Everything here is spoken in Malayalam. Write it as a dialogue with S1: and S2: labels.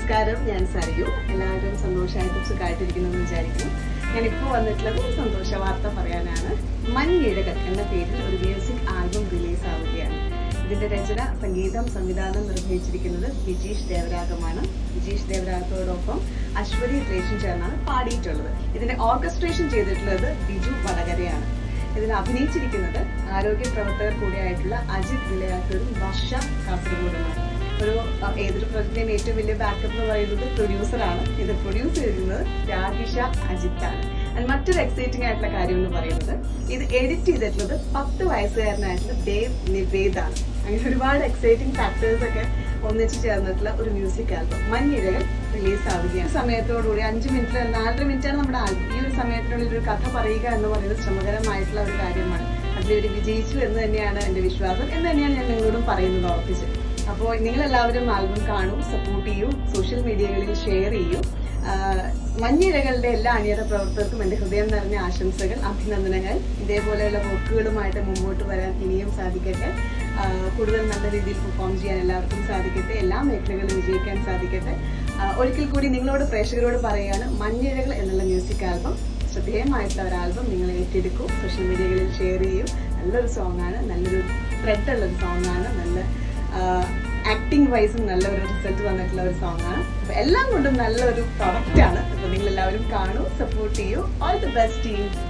S1: നമസ്കാരം ഞാൻ സരിയു എല്ലാവരും സന്തോഷമായിട്ടും സുഖമായിട്ടിരിക്കുന്നു എന്ന് വിചാരിക്കുന്നു ഞാനിപ്പോൾ വന്നിട്ടുള്ളത് ഒരു സന്തോഷ വാർത്ത പറയാനാണ് മഞ്ഞിഴകൾ എന്ന പേരിൽ ഒരു മ്യൂസിക് ആൽബം റിലീസ് ആവുകയാണ് ഇതിന്റെ രചന സംഗീതം സംവിധാനം നിർവഹിച്ചിരിക്കുന്നത് വിജീഷ് ദേവരാഗമാണ് വിജീഷ് ദേവരാഗത്തോടൊപ്പം അശ്വതി ത്രേഷൻ ചേർന്നാണ് പാടിയിട്ടുള്ളത് ഇതിന്റെ ഓർക്കസ്ട്രേഷൻ ചെയ്തിട്ടുള്ളത് ബിജു വടകരയാണ് ഇതിൽ അഭിനയിച്ചിരിക്കുന്നത് ആരോഗ്യ പ്രവർത്തകർ കൂടിയായിട്ടുള്ള അജിത് വിലയാത്തൂരും വർഷ കാസർഗോഡുമാണ് ഒരു അഹ്, ഏതൊരു പ്രൊജക്ടിന്റെയും ഏറ്റവും വലിയ ബാക്കപ്പ് എന്ന് പറയുന്നത് പ്രൊഡ്യൂസറാണ് ഇത് പ്രൊഡ്യൂസ് ചെയ്തിരുന്നത് രാഗിഷ അജിത്താണ് ആൻഡ് മറ്റൊരു എക്സൈറ്റിംഗ് ആയിട്ടുള്ള കാര്യം എന്ന് പറയുന്നത് ഇത് എഡിറ്റ് ചെയ്തിട്ടുള്ളത് പത്ത് വയസ്സുകാരനായിട്ടുള്ള ദേവ് നിവേദാണ് അങ്ങനെ ഒരുപാട് എക്സൈറ്റിംഗ് ഫാക്ടേഴ്സ് ഒക്കെ ഒന്നിച്ചു ചേർന്നിട്ടുള്ള ഒരു മ്യൂസിക് ആൽബം മഞ്ഞിരകൾ റിലീസ് ആവുകയാണ് സമയത്തോടുകൂടി അഞ്ച് മിനിറ്റ് നാലര മിനിറ്റാണ് നമ്മുടെ ആൽബം ഈ ഒരു സമയത്തിനുള്ളിൽ ഒരു കഥ പറയുക എന്ന് പറയുന്നത് ശ്രമകരമായിട്ടുള്ള ഒരു കാര്യമാണ് അതിലൊരു വിജയിച്ചു എന്ന് തന്നെയാണ് എൻ്റെ വിശ്വാസം എന്ന് തന്നെയാണ് ഞാൻ നിങ്ങളോടും പറയുന്നത് ഉറപ്പിച്ച് അപ്പോൾ നിങ്ങളെല്ലാവരും ആൽബം കാണൂ സപ്പോർട്ട് ചെയ്യൂ സോഷ്യൽ മീഡിയകളിൽ ഷെയർ ചെയ്യൂ ആഹ് മഞ്ഞിരകളുടെ എല്ലാ അണിയറ പ്രവർത്തകർക്കും എൻ്റെ ഹൃദയം നിറഞ്ഞ ആശംസകൾ അഭിനന്ദനങ്ങൾ ഇതേപോലെയുള്ള വർക്കുകളുമായിട്ട് മുമ്പോട്ട് വരാൻ ഇനിയും സാധിക്കട്ടെ ആഹ് കൂടുതൽ നല്ല രീതിയിൽ പെർഫോം ചെയ്യാൻ എല്ലാവർക്കും സാധിക്കട്ടെ എല്ലാ മേഖലകളിലും വിജയിക്കാൻ സാധിക്കട്ടെ ആഹ് ഒരിക്കൽ കൂടി നിങ്ങളോട് പ്രേക്ഷകരോട് പറയുകയാണ് മഞ്ഞിഴകൾ എന്നുള്ള മ്യൂസിക് ആൽബം ശ്രദ്ധേയമായിട്ടുള്ള ഒരു ആൽബം നിങ്ങൾ ഏറ്റെടുക്കൂ സോഷ്യൽ മീഡിയകളിൽ ഷെയർ ചെയ്യൂ നല്ലൊരു സോങ് ആണ് നല്ലൊരു ത്രെഡ് ഉള്ള ഒരു സോങ് ആണ് നല്ല ആക്ടിങ് വൈസും നല്ലൊരു റിസൾട്ട് വന്നിട്ടുള്ള ഒരു സോങ് ആണ് അപ്പൊ എല്ലാം കൊണ്ടും നല്ലൊരു പ്രൊഡക്റ്റ് ആണ് അപ്പൊ നിങ്ങൾ എല്ലാവരും കാണൂ സപ്പോർട്ട് ചെയ്യൂ ഓൾ ദി ബെസ്റ്റ് ടീം